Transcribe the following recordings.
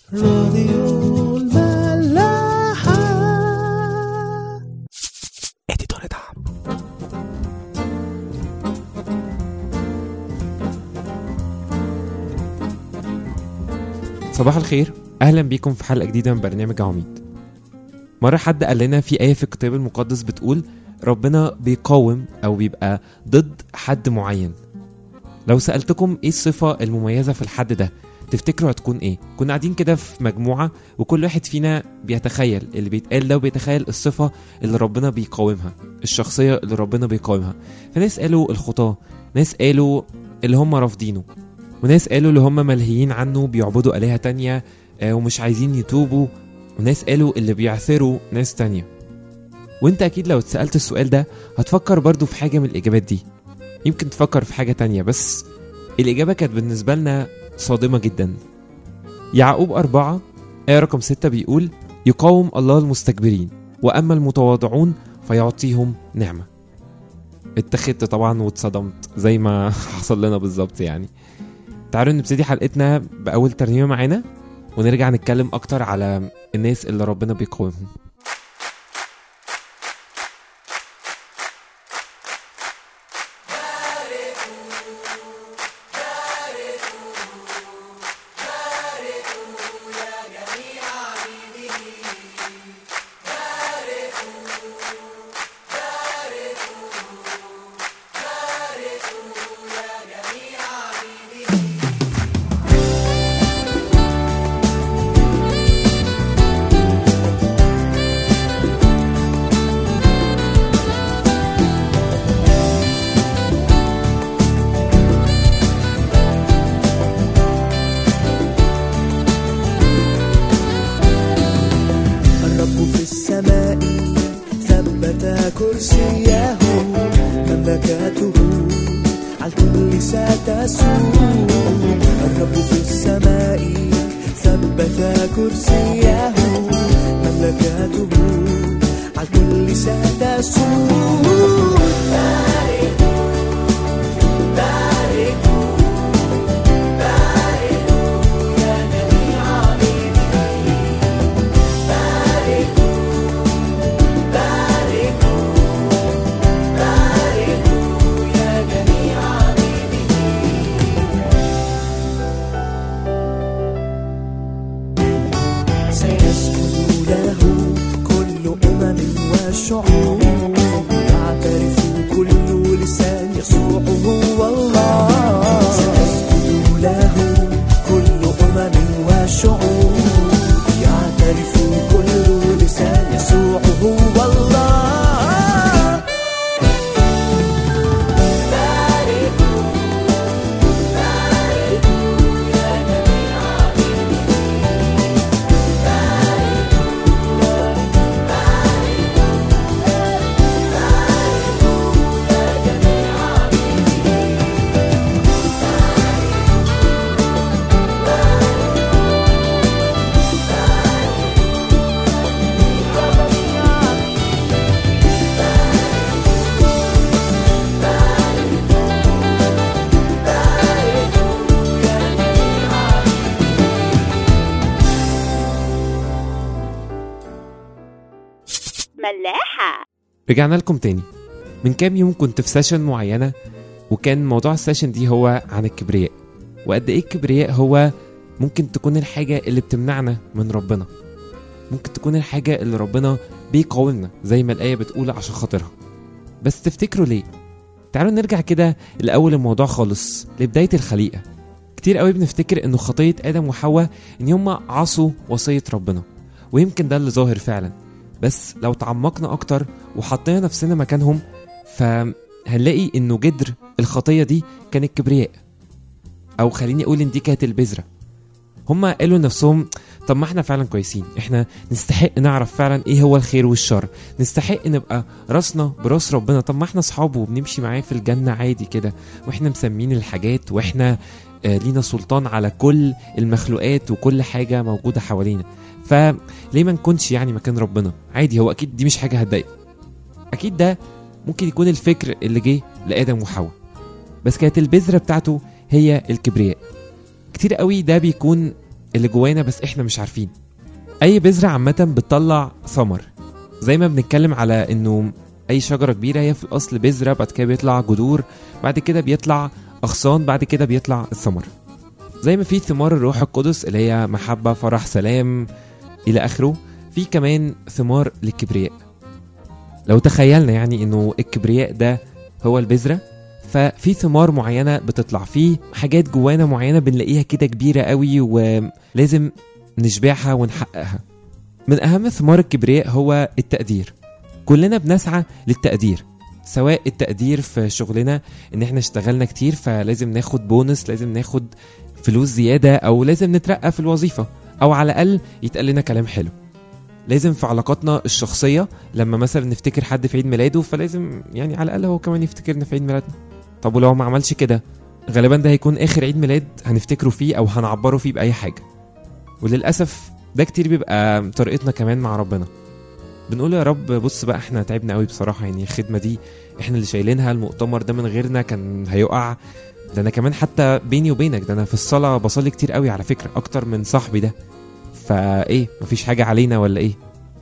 راديو الملاحة اديتور دعم صباح الخير اهلا بيكم في حلقه جديده من برنامج عميد مره حد قال لنا في ايه في الكتاب المقدس بتقول ربنا بيقاوم او بيبقى ضد حد معين لو سالتكم ايه الصفه المميزه في الحد ده تفتكروا هتكون ايه كنا قاعدين كده في مجموعه وكل واحد فينا بيتخيل اللي بيتقال ده وبيتخيل الصفه اللي ربنا بيقاومها الشخصيه اللي ربنا بيقاومها فناس قالوا الخطاه ناس قالوا اللي هم رافضينه وناس قالوا اللي هم ملهيين عنه بيعبدوا آلهة تانية آه، ومش عايزين يتوبوا وناس قالوا اللي بيعثروا ناس تانية وانت اكيد لو اتسألت السؤال ده هتفكر برضو في حاجة من الإجابات دي يمكن تفكر في حاجة تانية بس الإجابة كانت بالنسبة لنا صادمة جدا يعقوب أربعة آية رقم ستة بيقول يقاوم الله المستكبرين وأما المتواضعون فيعطيهم نعمة اتخذت طبعا واتصدمت زي ما حصل لنا بالظبط يعني تعالوا نبتدي حلقتنا بأول ترنيمة معانا ونرجع نتكلم أكتر على الناس اللي ربنا بيقاومهم الرب في السماء ثبت كرسيه مملكته على الكل ستسود الرب في السماء ثبت كرسيه مملكته على الكل ستسود باركوا باركوا باركوا يا جميع عبيده باركوا باركوا باركوا يا جميع عبيده سيسجد له كل أمم وشعوب يعترف كل لسان يسوع هو الله سيسجد له كل أمم وشعوب يعترف كل لسان يسوع هو الله ملاحة رجعنا لكم تاني من كام يوم كنت في سيشن معينة وكان موضوع السيشن دي هو عن الكبرياء وقد ايه الكبرياء هو ممكن تكون الحاجة اللي بتمنعنا من ربنا ممكن تكون الحاجة اللي ربنا بيقاومنا زي ما الآية بتقول عشان خاطرها بس تفتكروا ليه؟ تعالوا نرجع كده لأول الموضوع خالص لبداية الخليقة كتير قوي بنفتكر انه خطية آدم وحواء ان هما عصوا وصية ربنا ويمكن ده اللي ظاهر فعلا بس لو تعمقنا اكتر وحطينا نفسنا مكانهم فهنلاقي انه جدر الخطيه دي كان الكبرياء او خليني اقول ان دي كانت البذره هما قالوا لنفسهم طب ما احنا فعلا كويسين احنا نستحق نعرف فعلا ايه هو الخير والشر نستحق نبقى راسنا براس ربنا طب ما احنا اصحابه وبنمشي معاه في الجنه عادي كده واحنا مسمين الحاجات واحنا آه، لينا سلطان على كل المخلوقات وكل حاجه موجوده حوالينا فليه ما نكونش يعني مكان ربنا عادي هو اكيد دي مش حاجه هتضايق اكيد ده ممكن يكون الفكر اللي جه لادم وحواء بس كانت البذره بتاعته هي الكبرياء كتير قوي ده بيكون اللي جوانا بس احنا مش عارفين اي بذرة عامة بتطلع ثمر زي ما بنتكلم على انه اي شجرة كبيرة هي في الاصل بذرة بعد كده بيطلع جذور بعد كده بيطلع اغصان بعد كده بيطلع الثمر زي ما في ثمار الروح القدس اللي هي محبة فرح سلام الى اخره في كمان ثمار للكبرياء لو تخيلنا يعني انه الكبرياء ده هو البذرة ففي ثمار معينة بتطلع فيه حاجات جوانا معينة بنلاقيها كده كبيرة قوي ولازم نشبعها ونحققها من أهم ثمار الكبرياء هو التقدير كلنا بنسعى للتقدير سواء التقدير في شغلنا ان احنا اشتغلنا كتير فلازم ناخد بونس لازم ناخد فلوس زيادة او لازم نترقى في الوظيفة او على الاقل يتقال لنا كلام حلو لازم في علاقاتنا الشخصية لما مثلا نفتكر حد في عيد ميلاده فلازم يعني على الاقل هو كمان يفتكرنا في عيد ميلادنا طب ولو ما عملش كده غالبا ده هيكون اخر عيد ميلاد هنفتكره فيه او هنعبره فيه باي حاجه وللاسف ده كتير بيبقى طريقتنا كمان مع ربنا بنقول يا رب بص بقى احنا تعبنا قوي بصراحه يعني الخدمه دي احنا اللي شايلينها المؤتمر ده من غيرنا كان هيقع ده انا كمان حتى بيني وبينك ده انا في الصلاه بصلي كتير قوي على فكره اكتر من صاحبي ده فايه مفيش حاجه علينا ولا ايه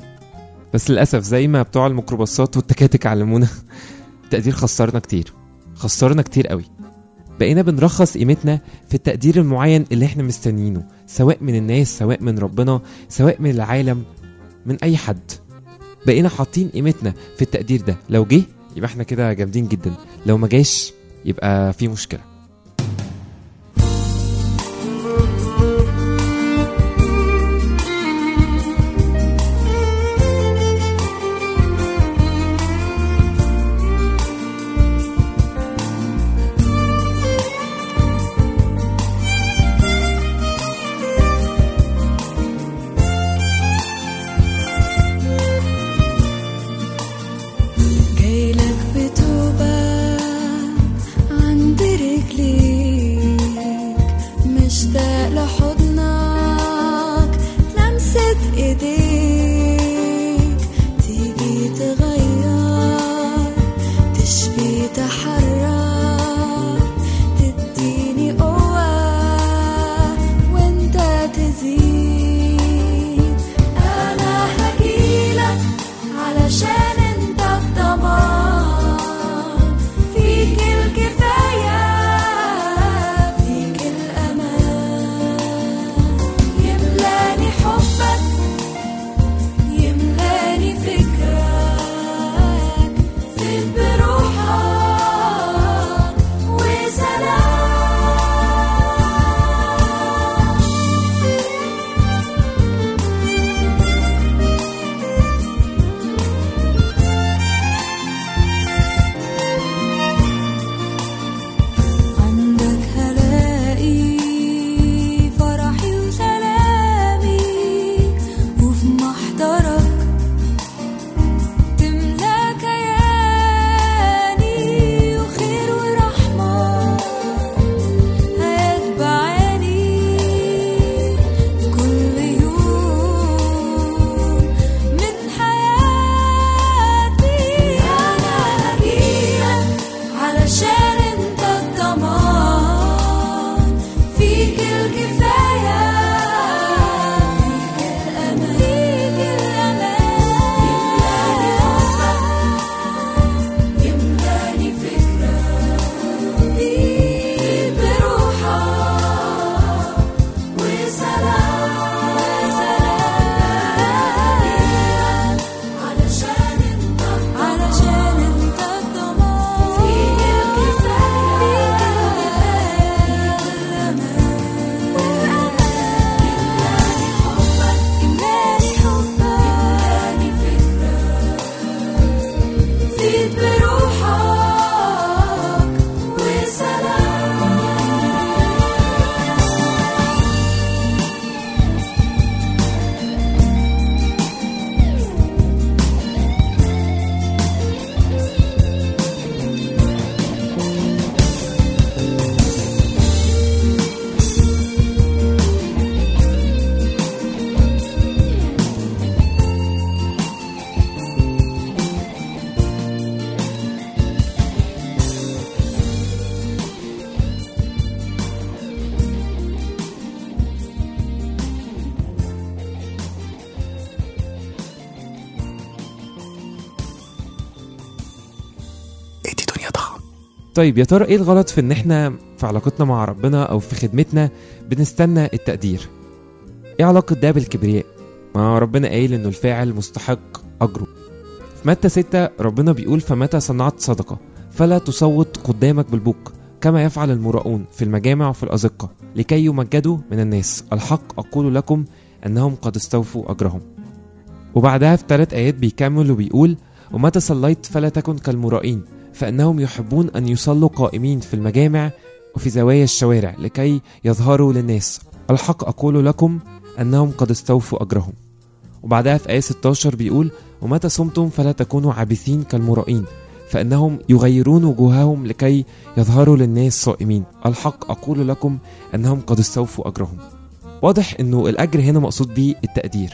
بس للاسف زي ما بتوع الميكروباصات والتكاتك علمونا التقدير خسرنا كتير خسرنا كتير قوي بقينا بنرخص قيمتنا في التقدير المعين اللي احنا مستنيينه سواء من الناس سواء من ربنا سواء من العالم من اي حد بقينا حاطين قيمتنا في التقدير ده لو جه يبقى احنا كده جامدين جدا لو ما جاش يبقى في مشكله جايلك بتوبة عند رجلك طيب يا ترى ايه الغلط في ان احنا في علاقتنا مع ربنا او في خدمتنا بنستنى التقدير ايه علاقة ده بالكبرياء ما ربنا قايل انه الفاعل مستحق اجره في متى 6 ربنا بيقول فمتى صنعت صدقة فلا تصوت قدامك بالبوق كما يفعل المراؤون في المجامع وفي الأزقة لكي يمجدوا من الناس الحق أقول لكم أنهم قد استوفوا أجرهم وبعدها في ثلاث آيات بيكمل وبيقول ومتى صليت فلا تكن كالمرائين فإنهم يحبون أن يصلوا قائمين في المجامع وفي زوايا الشوارع لكي يظهروا للناس الحق أقول لكم أنهم قد استوفوا أجرهم وبعدها في آية 16 بيقول ومتى صمتم فلا تكونوا عابثين كالمرائين فإنهم يغيرون وجوههم لكي يظهروا للناس صائمين الحق أقول لكم أنهم قد استوفوا أجرهم واضح أنه الأجر هنا مقصود بيه التقدير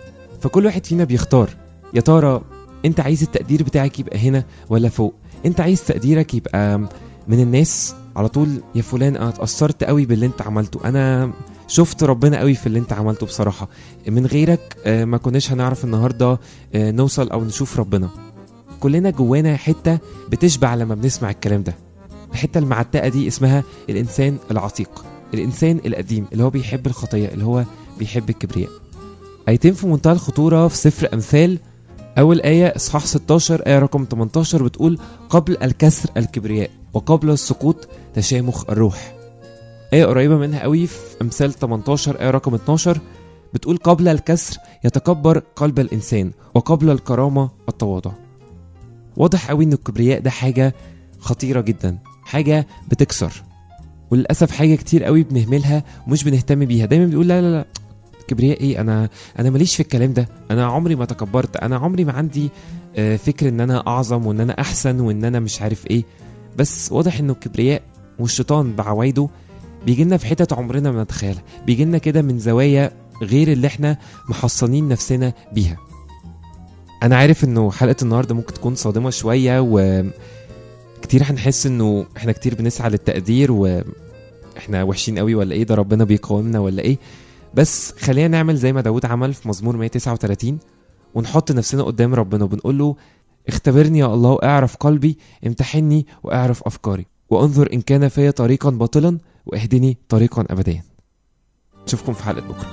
فكل واحد فينا بيختار يا ترى أنت عايز التقدير بتاعك يبقى هنا ولا فوق أنت عايز تقديرك يبقى من الناس على طول يا فلان أنا اتأثرت قوي باللي أنت عملته أنا شفت ربنا قوي في اللي انت عملته بصراحة من غيرك آه، ما كناش هنعرف النهاردة آه، نوصل او نشوف ربنا كلنا جوانا حتة بتشبع لما بنسمع الكلام ده الحتة المعتقة دي اسمها الإنسان العتيق الإنسان القديم اللي هو بيحب الخطية اللي هو بيحب الكبرياء آيتين في منتهى الخطورة في سفر أمثال أول آية إصحاح 16 آية رقم 18 بتقول قبل الكسر الكبرياء وقبل السقوط تشامخ الروح آية قريبة منها قوي في أمثال 18 آية رقم 12 بتقول قبل الكسر يتكبر قلب الإنسان وقبل الكرامة التواضع واضح قوي إن الكبرياء ده حاجة خطيرة جدا حاجة بتكسر وللأسف حاجة كتير قوي بنهملها ومش بنهتم بيها دايما بنقول لا لا لا كبرياء ايه انا انا ماليش في الكلام ده انا عمري ما تكبرت انا عمري ما عندي آه، فكر ان انا اعظم وان انا احسن وان انا مش عارف ايه بس واضح انه الكبرياء والشيطان بعوايده بيجي لنا في حتت عمرنا ما نتخيلها بيجي لنا كده من زوايا غير اللي احنا محصنين نفسنا بيها انا عارف انه حلقه النهارده ممكن تكون صادمه شويه وكتير هنحس انه احنا كتير بنسعى للتقدير واحنا وحشين قوي ولا ايه ده ربنا بيقاومنا ولا ايه بس خلينا نعمل زي ما داود عمل في مزمور 139 ونحط نفسنا قدام ربنا وبنقول له اختبرني يا الله واعرف قلبي امتحني واعرف افكاري وانظر ان كان في طريقا باطلا واهدني طريقا ابديا نشوفكم في حلقه بكره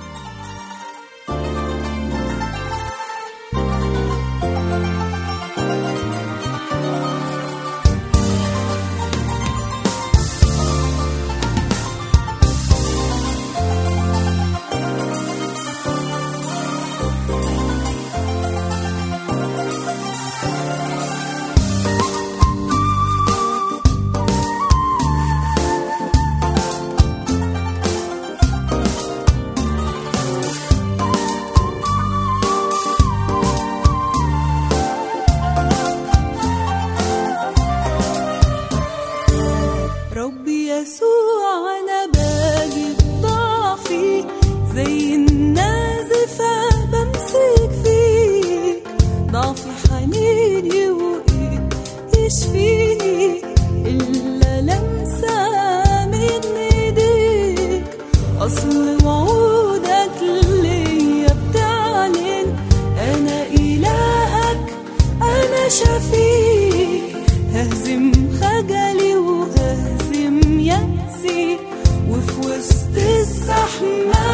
ربي يسوع انا باجي بضعفي زي النازفة بمسك فيك ضعفي حنيني وايد يشفيني الا لمسة من ايديك اصل وعودك ليا بتعلن انا الهك انا شفيك ههزم خجلي وههزم يأسي وفي وسط الزحمة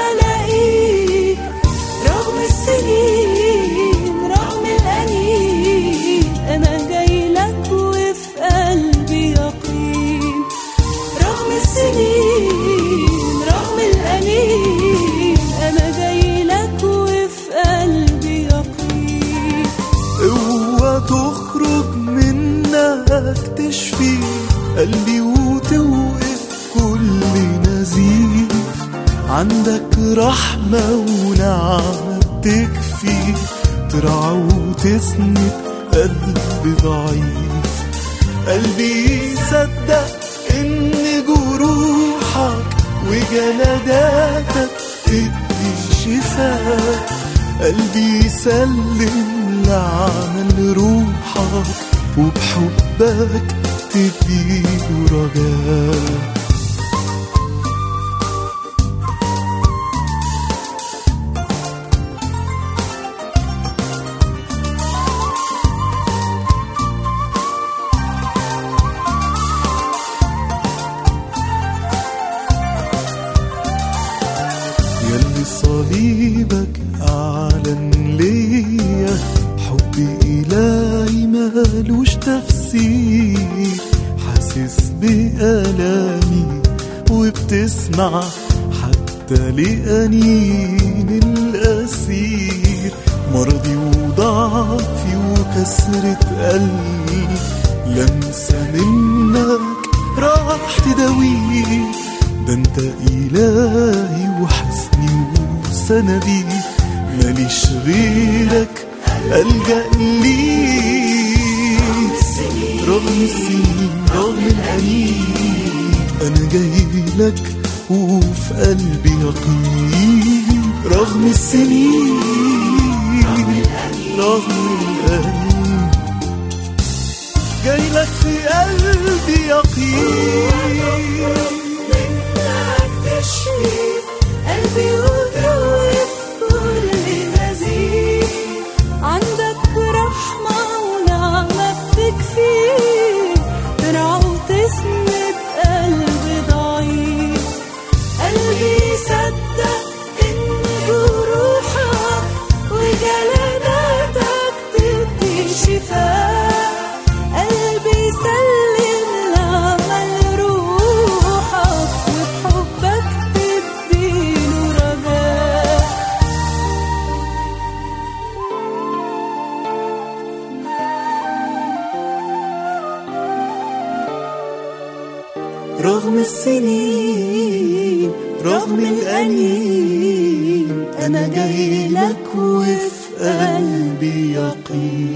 هلاقيك رغم السنين رغم الأنين أنا جاي لك وفي قلبي يقين رغم السنين رغم الأنين أنا جاي لك وفي قلبي يقين قوة تخرج منك تشفي قلبي وتوقف كل نزيف عندك رحمة ونعمة بتكفي ترعى وتسند قلب ضعيف قلبي يصدق ان جروحك وجلداتك تدي الشفاء قلبي يسلم لعمل روحك وبحبك تديله رجاء صليبك أعلن ليا حب إلهي مالوش تفسير حاسس بألامي وبتسمع حتى لأنين الأسير مرضي وضعفي وكسرة قلبي لمسة منك راح تداويه ده انت إلهي وحسني وسندي ماليش غيرك ألجأ ليك رغم السنين رغم الأنين أنا جاي لك وفي قلبي يقين رغم السنين رغم الأنين جاي لك في قلبي يقين منك تشفي قلبي وتروف كل نزيف عندك رحمة ونعمة بتكفي ترعى وتسند قلب ضعيف قلبي يصدق إن جروحك وجلداتك تدي شفاء قلبي يسلم لعمل روحك وبحبك تديله رجاء رغم السنين رغم الأنين أنا جاي لك وفي قلبي يقين